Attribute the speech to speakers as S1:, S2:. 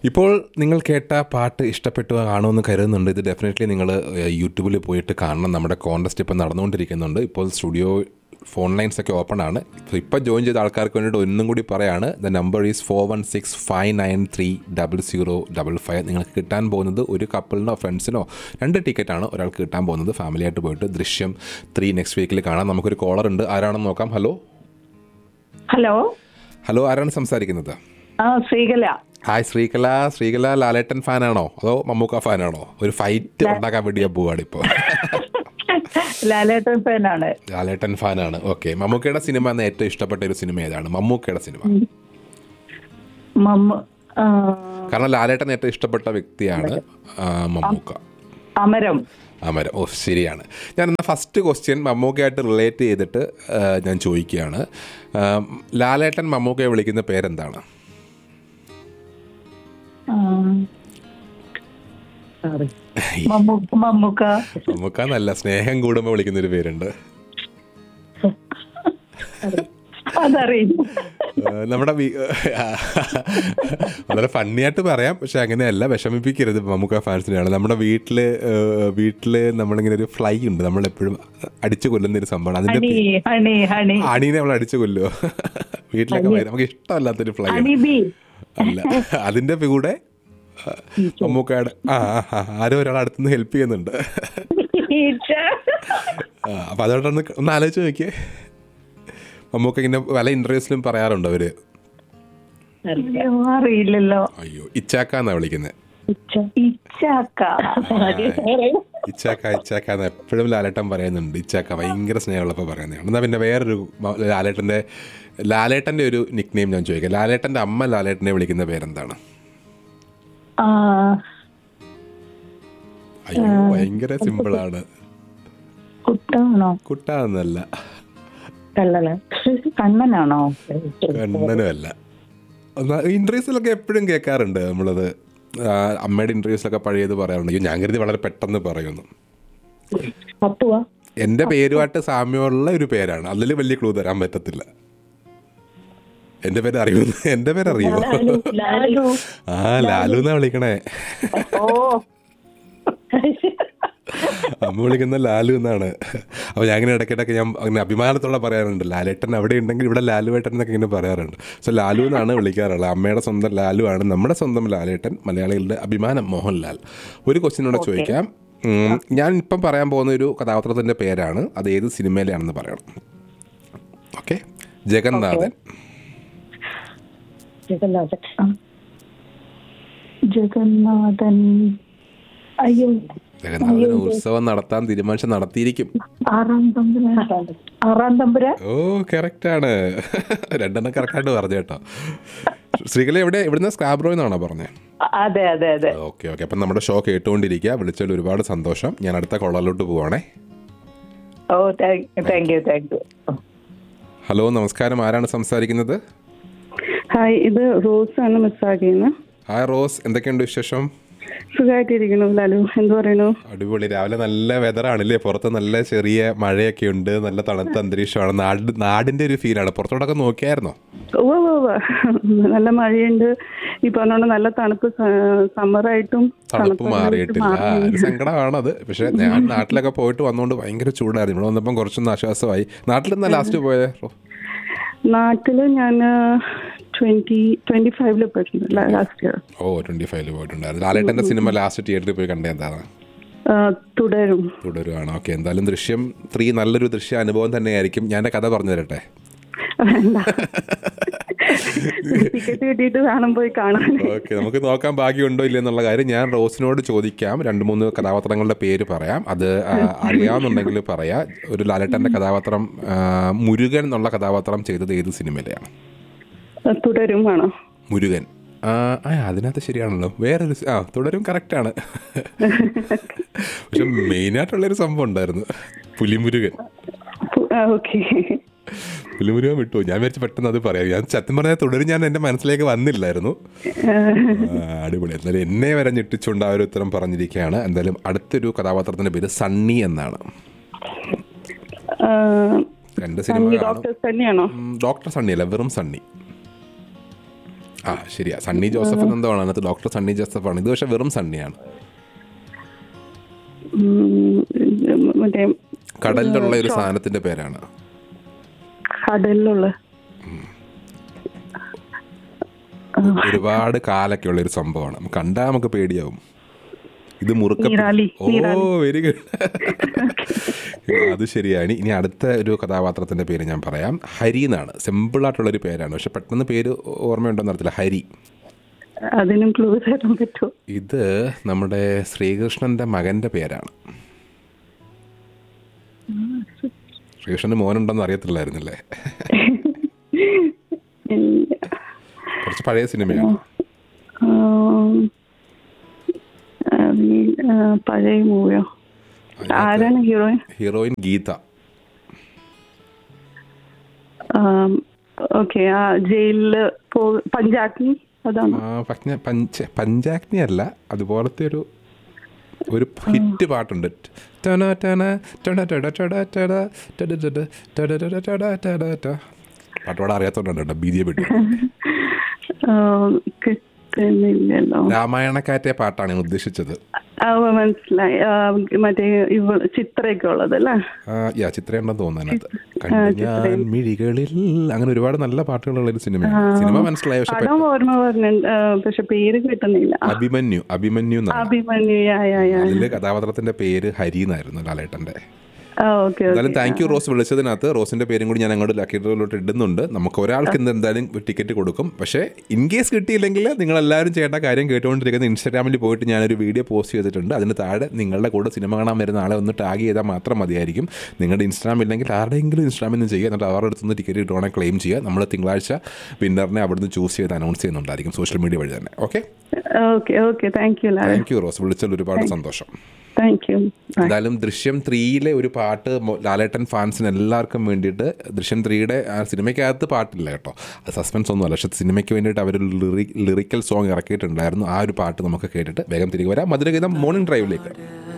S1: ഇപ്പോൾ നിങ്ങൾ കേട്ട പാട്ട് ഇഷ്ടപ്പെട്ടു കാണുമെന്ന് കരുതുന്നുണ്ട് ഇത് ഡെഫിനറ്റ്ലി നിങ്ങൾ യൂട്യൂബിൽ പോയിട്ട് കാണണം നമ്മുടെ കോൺടെസ്റ്റ് ഇപ്പോൾ നടന്നുകൊണ്ടിരിക്കുന്നുണ്ട് ഇപ്പോൾ സ്റ്റുഡിയോ ഫോൺ ലൈൻസ് ഒക്കെ ഓപ്പൺ ആണ് സോ ഇപ്പോൾ ജോയിൻ ചെയ്ത ആൾക്കാർക്ക് വേണ്ടിയിട്ട് ഒന്നും കൂടി പറയാണ് the number is four one six five nine three double zero double five നിങ്ങൾക്ക് കിട്ടാൻ പോകുന്നത് ഒരു കപ്പിളിനോ ഫ്രണ്ട്സിനോ രണ്ട് ടിക്കറ്റാണ് ഒരാൾക്ക് കിട്ടാൻ പോകുന്നത് ഫാമിലിയായിട്ട് പോയിട്ട് ദൃശ്യം ത്രീ നെക്സ്റ്റ് വീക്കിൽ കാണാം നമുക്കൊരു കോളർ ഉണ്ട് ആരാണെന്ന് നോക്കാം ഹലോ
S2: ഹലോ
S1: ഹലോ ആരാണ് സംസാരിക്കുന്നത്
S2: ആ ശ്രീകല
S1: ഹായ് ശ്രീകല ശ്രീകല ലാലേട്ടൻ ഫാനാണോ അതോ മമ്മൂക്ക ഫാനാണോ ഒരു ഫൈറ്റ് ഉണ്ടാക്കാൻ വേണ്ടി ഞാൻ പോവാണ് ഇപ്പോൾ
S2: ലാലേട്ടൻ ഫാനാണ്
S1: ലാലേട്ടൻ ഫാനാണ് ഓക്കെ മമ്മൂക്കയുടെ സിനിമ എന്ന ഏറ്റവും ഇഷ്ടപ്പെട്ട ഒരു സിനിമ ഏതാണ് മമ്മൂക്കയുടെ സിനിമ
S2: മമ്മ ആ,
S1: കാരണം ലാലേട്ടൻ ഏറ്റവും ഇഷ്ടപ്പെട്ട വ്യക്തിയാണ് ആ, മമ്മൂക്ക
S2: അമരം
S1: അമരം ഓ ശരിയാണ് ഞാൻ എന്നാൽ ഫസ്റ്റ് ക്വസ്റ്റ്യൻ മമ്മൂക്കയായിട്ട് റിലേറ്റ് ചെയ്തിട്ട് ആ, ഞാൻ ചോദിക്കുകയാണ് ആ, ലാലേട്ടൻ മമ്മൂക്കയെ വിളിക്കുന്ന പേരെന്താണ്
S2: ആ, മമ്മൂ മമ്മൂക്ക
S1: മമ്മൂക്ക നല്ല സ്നേഹം കൂടുമ്പോൾ വിളിക്കുന്ന ഒരു പേരുണ്ട്
S2: അതറിയില്ല
S1: ഏഹ് നമ്മുടെ വീ- വളരെ ഫണ്ണിയായിട്ട് പറയാം പക്ഷെ അങ്ങനെയല്ല വിഷമിപ്പിക്കരുത് മമ്മൂക്ക ഫാൻസിനെയാണ് നമ്മുടെ വീട്ടിൽ വീട്ടിൽ നമ്മളിങ്ങനെ ഒരു ഫ്ലൈ ഉണ്ട് നമ്മളെപ്പോഴും അടിച്ചു കൊല്ലുന്ന ഒരു സംഭവമാണ് അതിന്റെ
S2: ഹണി
S1: പേ-
S2: ഹണി ഹണി
S1: അണീനെ നമ്മൾ അടിച്ചു കൊല്ലുമോ വീട്ടിലൊക്കെ ഭയങ്കര- നമുക്ക് ഇഷ്ടമല്ലാത്തൊരു ഫ്ലൈ
S2: ഹണി ബി
S1: അല്ല അതിന്റെ കൂടെ ആ, മമ്മൂക്കയുടെ ആ ആ, ആ, ആരോ ഒരാൾ അടുത്തുനിന്ന് ഹെൽപ്പ് ചെയ്യുന്നുണ്ട് ആ, അപ്പൊ അതോടൊന്ന് ഒന്ന് ആലോചിച്ച് നോക്കിയേ മമ്മൂക്ക ഇങ്ങനെ പല ഇന്റർവ്യൂസിലും പറയാറുണ്ട് അവര്
S2: അറിയില്ലല്ലോ
S1: അയ്യോ ഇച്ചാക്ക എന്നാ വിളിക്കുന്നത്
S2: ഇച്ചാക്ക
S1: ഇച്ചാക്ക ഇച്ചാക്ക എന്ന് എപ്പോഴും ലാലേട്ടൻ പറയുന്നുണ്ട് ഇച്ചാക്ക ഭയങ്കര സ്നേഹമുള്ളപ്പോൾ പറയുന്നതാണ് എന്നാൽ പിന്നെ വേറൊരു മ- ലാലേട്ടൻ്റെ ലാലേട്ടൻ്റെ ഒരു നിക് നെയിം ഞാൻ ചോദിക്കാം ലാലേട്ടൻ്റെ അമ്മ ലാലേട്ടനെ വിളിക്കുന്ന പേരെന്താണ്
S2: ആ,
S1: അയ്യോ ഭയങ്കര സിമ്പിളാണ്
S2: കുട്ടാണോ
S1: കുട്ട എന്നല്ല
S2: കള്ളന് കണ്ണനാണോ
S1: കണ്ണനുമല്ല ഇൻ്റർവ്യൂസിലൊക്കെ എപ്പോഴും കേൾക്കാറുണ്ട് നമ്മളത് ആ, അമ്മയുടെ ഇൻ്റർവ്യൂസിലൊക്കെ പഴയത് പറയാറുണ്ട് അയ്യോ ഞാൻ കരുതി വളരെ പെട്ടെന്ന് പറയുന്നു
S2: പപ്പുവാ
S1: എൻ്റെ പേരുമായിട്ട് സാമ്യമുള്ള ഒരു പേരാണ് അതിൽ വലിയ ക്ലൂ തരാൻ പറ്റത്തില്ല എൻ്റെ പേര് അറിയുമോ എൻ്റെ പേര് അറിയുമോ
S2: ലാലു
S1: ആ ലാലു എന്നാ വിളിക്കണേ
S2: ഓ
S1: അമ്മ വിളിക്കുന്ന ലാലു എന്നാണ് അപ്പോൾ ഞാൻ ഇങ്ങനെ ഇടയ്ക്കിടയ്ക്ക് ഞാൻ അങ്ങനെ അഭിമാനത്തോടെ പറയാറുണ്ട് ലാലേട്ടൻ അവിടെ ഉണ്ടെങ്കിൽ ഇവിടെ ലാലുവേട്ടൻ എന്നൊക്കെ ഇങ്ങനെ പറയാറുണ്ട് സോ ലാലു എന്നാണ് വിളിക്കാറുള്ളത് അമ്മയുടെ സ്വന്തം ലാലു ആണ് നമ്മുടെ സ്വന്തം ലാലേട്ടൻ മലയാളികളുടെ അഭിമാനം മോഹൻലാൽ ഒരു ക്വസ്റ്റ്യനോടെ ചോദിക്കാം ഉം, ഞാൻ ഇപ്പം പറയാൻ പോകുന്ന ഒരു കഥാപാത്രത്തിൻ്റെ പേരാണ് അത് ഏത് സിനിമയിലാണെന്ന് പറയണം ഓക്കെ ജഗന്നാഥൻ
S2: ആ. ജഗന്നാഥൻ അയ്യോ
S1: ജഗന്നാഥൻ ഉത്സവം നടത്താൻ തീരുമാനിച്ച് നടത്തിയിരിക്കും
S2: ആറാം തമ്പുര ആറാം തമ്പുര
S1: ഓ കറക്റ്റാണ് രണ്ടെണ്ണം കറക്റ്റായിട്ട് പറഞ്ഞു കേട്ടോ ശ്രീകല എവിടെ ഇവിടുന്ന് സ്ക്രാബ്രോ എന്നാണോ പറഞ്ഞത്
S2: അതെ അതെ അതെ
S1: ഓക്കെ ഓക്കെ അപ്പം നമ്മുടെ ഷോ കേട്ടുകൊണ്ടിരിക്കുക വിളിച്ചതിൽ ഒരുപാട് സന്തോഷം ഞാൻ അടുത്ത കൊള്ളലോട്ട് പോവാണേ
S2: oh thank you thank you
S1: hello നമസ്കാരം ആരാണ് സംസാരിക്കുന്നത്
S3: ഹായ് ഇത് റോസ് ആണ് മിസ്സാക്കിയെന്ന്
S1: ഹായ് റോസ് എന്തൊക്കെയുണ്ട് വിശേഷം
S3: സുഖമായിട്ടിരിക്കുന്നു ലാലു എന്ത് പറയുന്നു
S1: അടിപൊളി രാവിലെ നല്ല വെതറാണല്ലേ പുറത്ത് നല്ല ചെറിയ മഴയൊക്കെ ഉണ്ട് നല്ല തണുത്ത അന്തരീക്ഷമാണ് നാട് നാടിൻ്റെ ഒരു ഫീലാണ് പുറത്തോട്ടൊക്കെ നോക്കിയായിരുന്നോ
S3: ഉവ്വ് ഉവ്വ് ഉവ്വ്. നല്ല മഴയുണ്ട് ഈ പറഞ്ഞോണ്ട് നല്ല തണുപ്പ് സമ്മറായിട്ടും
S1: തണുപ്പ് മാറിയിട്ടില്ല ആ, ഒരു സങ്കടമാണത് പക്ഷെ ഞാൻ നാട്ടിലൊക്കെ പോയിട്ട് വന്നുകൊണ്ട് ഭയങ്കര ചൂടായിരുന്നു ഇവിടെ വന്നപ്പം കുറച്ചൊന്ന് ആശ്വാസമായി നാട്ടിൽ നിന്നാ ലാസ്റ്റ് പോയേ
S3: നാട്ടില് ഞാൻ ട്വന്റി ട്വന്റി ഫൈവില് പോയിട്ടുണ്ട് ലാസ്റ്റ് ഇയർ
S1: ഓ ട്വന്റി ഫൈവില് പോയിട്ടുണ്ടായിരുന്നു ലാലേട്ടൻ്റെ സിനിമ ലാസ്റ്റ് തിയേറ്ററിൽ പോയി കണ്ടേ എന്താണ്
S3: തുടരും
S1: തുടരുവാണ് ഓക്കെ എന്തായാലും ദൃശ്യം ത്രീ നല്ലൊരു ദൃശ്യ അനുഭവം തന്നെയായിരിക്കും ഞാൻ എൻ്റെ കഥ പറഞ്ഞു തരട്ടെ
S3: ടിക്കറ്റ് കിട്ടിയിട്ട് വേണം പോയി കാണാൻ
S1: ഓക്കെ നമുക്ക് നോക്കാൻ ഭാഗ്യമുണ്ടോ ഇല്ല എന്നുള്ള കാര്യം ഞാൻ റോസിനോട് ചോദിക്കാം രണ്ട് മൂന്ന് കഥാപാത്രങ്ങളുടെ പേര് പറയാം അത് ആ, അറിയാവുന്നുണ്ടെങ്കിൽ പറയാം ഒരു ലാലേട്ടൻ്റെ കഥാപാത്രം ആ, മുരുകൻ എന്നുള്ള കഥാപാത്രം ചെയ്തത് ഏത് സിനിമയിലെയാണ്
S3: തുടരും ആണോ
S1: മുരുകൻ ആ ആ, അതിനകത്ത് ശരിയാണല്ലോ വേറൊരു സി- ആ തുടരും കറക്റ്റാണ് പക്ഷെ മെയിനായിട്ടുള്ളൊരു സംഭവം ഉണ്ടായിരുന്നു പുലിമുരുകൻ
S3: ഓക്കെ
S1: പുലിമുരുകൻ വിട്ടു ഞാൻ വിചാരിച്ചു പെട്ടെന്ന് അത് പറയാം ഞാൻ സത്യം പറഞ്ഞാൽ തുടരും ഞാൻ എൻ്റെ മനസ്സിലേക്ക് വന്നില്ലായിരുന്നു ആ, അടിപൊളി എന്തായാലും എന്നെ വരെ ഞെട്ടിച്ചുകൊണ്ട് ആ ഒരു ഉത്തരം പറഞ്ഞിരിക്കുകയാണ് എന്തായാലും അടുത്തൊരു കഥാപാത്രത്തിൻ്റെ പേര് സണ്ണി എന്നാണ് രണ്ട് സിനിമ കാണും
S3: ഡോക്ടേഴ്സ് തന്നെയാണോ
S1: ഉം, ഡോക്ടർ സണ്ണി അല്ല വെറും സണ്ണി ആ ശരിയാ സണ്ണി ജോസഫ് എന്തോ ആണ് അതിനകത്ത് ഡോക്ടർ സണ്ണി ജോസഫ് ആണ് ഇത് പക്ഷെ വെറും സണ്ണിയാണ്
S3: ഉം, മറ്റേ
S1: കടലിലുള്ള ഒരു സാധനത്തിന്റെ പേരാണ്
S3: കടലിലുള്ള
S1: ഒരുപാട് കാലൊക്കെ ഉള്ള ഒരു സംഭവമാണ് നമുക്ക് കണ്ടാൽ നമുക്ക് പേടിയാവും ഇത് മുറുക്ക
S3: നീരാളി,
S1: ഓ വെരി ഗുഡ് അത് ശരിയാണ് ഇനി അടുത്ത ഒരു കഥാപാത്രത്തിന്റെ പേര് ഞാൻ പറയാം ഹരി എന്നാണ് സിമ്പിൾ ആയിട്ടുള്ള ഒരു പേരാണ് പക്ഷെ പെട്ടെന്ന് പേര് ഓർമ്മയുണ്ടോന്ന് അറിയത്തില്ല ഹരി
S3: അതിനും ക്ലൂ തരാൻ പറ്റുമോ
S1: ഇത് നമ്മുടെ ശ്രീകൃഷ്ണന്റെ മകന്റെ പേരാണ് ശ്രീകൃഷ്ണന് മോനുണ്ടെന്ന് അറിയത്തില്ലായിരുന്നില്ലേ
S3: ഇല്ല.
S1: കുറച്ച് പഴയ സിനിമയാണ്
S3: ആം, അറിയില്ല. ആ, പഴയ മൂവിയോ ആരാണ് ഹീറോയിൻ
S1: ഹീറോയിൻ ഗീത
S3: ഓക്കെ ആ ജയിലില് പോ പഞ്ചാഗ്നി അതാണ്
S1: ആ, പജ്ഞ പഞ്ച പഞ്ചാഗ്നി അല്ല അതുപോലത്തെ ഒരു ഒരു ഹിറ്റ് പാട്ടുണ്ട് ടന ടന ടട ടട ടട ടട ടട ടട ടട ടട ടട ടട ട. പാട്ടോടെ അറിയാത്തോണ്ടുണ്ട് കേട്ടോ ബീതിയെ പെട്ടി
S3: ആ, കിട്ടുന്നില്ലല്ലോ
S1: രാമായണക്കാറ്റെ പാട്ടാണ് ഞാൻ ഉദ്ദേശിച്ചത്
S3: ആ മനസ്സിലായി ആ, മറ്റേ ഇവ ചിത്രയൊക്കെ ഉള്ളത് അല്ലേ
S1: ആ, യാ ചിത്രയുണ്ടെന്ന് തോന്നുന്നു അതിനകത്ത് കണ്ടു ഞാൻ മിഴികളിൽ അങ്ങനെ ഒരുപാട് നല്ല പാട്ടുകളുള്ള ഒരു സിനിമയാണ് സിനിമ മനസ്സിലായ പക്ഷെ
S3: പടം ഓർമ്മ പറഞ്ഞിട്ടുണ്ട് ആ, പക്ഷെ പേര് കിട്ടുന്നില്ല
S1: അഭിമന്യു അഭിമന്യു എന്നാണ്
S3: അഭിമന്യു യാ യാ യാ
S1: അതിലെ കഥാപാത്രത്തിന്റെ പേര് ഹരി എന്നായിരുന്നു ലാലേട്ടന്റെ
S3: ആ ഓക്കെ
S1: എന്തായാലും താങ്ക് യു റോസ് വിളിച്ചതിനകത്ത് റോസിന്റെ പേരും കൂടി ഞാൻ അങ്ങോട്ട് ലക്കിലോട്ട് ഇടുന്നുണ്ട് നമുക്ക് ഒരാൾക്ക് ഇന്ന് എന്തായാലും ടിക്കറ്റ് കൊടുക്കും പക്ഷേ ഇൻ കേസ് കിട്ടിയില്ലെങ്കിൽ നിങ്ങൾ എല്ലാവരും ചെയ്യേണ്ട കാര്യം കേട്ടുകൊണ്ടിരിക്കുന്ന ഇൻസ്റ്റാഗ്രാമിൽ പോയിട്ട് ഞാനൊരു വീഡിയോ പോസ്റ്റ് ചെയ്തിട്ടുണ്ട് അതിന് താഴെ നിങ്ങളുടെ കൂടെ സിനിമ കാണാൻ വരുന്ന ആളെ ഒന്ന് ടാഗ് ചെയ്താൽ മാത്രം മതിയായിരിക്കും നിങ്ങളുടെ ഇൻസ്റ്റാഗ്രാം ഇല്ലെങ്കിൽ ആരുടെയെങ്കിലും ഇൻസ്റ്റാഗ്രാമിൽ നിന്ന് ചെയ്യുക എന്നിട്ട് അവരുടെ അടുത്ത് നിന്ന് ടിക്കറ്റ് കിട്ടുവാണെങ്കിൽ ക്ലെയിം ചെയ്യുക നമ്മൾ തിങ്കളാഴ്ച വിന്നറിനെ അവിടുന്ന് ചൂസ് ചെയ്ത് അനൗൺസ് ചെയ്യുന്നുണ്ടായിരിക്കും സോഷ്യൽ മീഡിയ വഴി തന്നെ okay
S3: okay okay thank you Lal
S1: thank you Rose വിളിച്ചതിൽ ഒരുപാട് സന്തോഷം
S3: താങ്ക് യു
S1: എന്തായാലും ദൃശ്യം ത്രീയിലെ ഒരു പാട്ട് മൊ- ലാലേട്ടൻ ഫാൻസിന് എല്ലാവർക്കും വേണ്ടിയിട്ട് ദൃശ്യം ത്രീയുടെ ആ സിനിമയ്ക്കകത്ത് പാട്ടില്ല കേട്ടോ അത് സസ്പെൻസ് ഒന്നുമല്ല പക്ഷെ സിനിമയ്ക്ക് വേണ്ടിയിട്ട് അവർ ലിറിക്കൽ സോങ് ഇറക്കിയിട്ടുണ്ടായിരുന്നു ആ ഒരു പാട്ട് നമുക്ക് കേട്ടിട്ട് വേഗം തിരികെ വരാം മധുരഗീതം മോർണിംഗ് ഡ്രൈവിലേക്ക്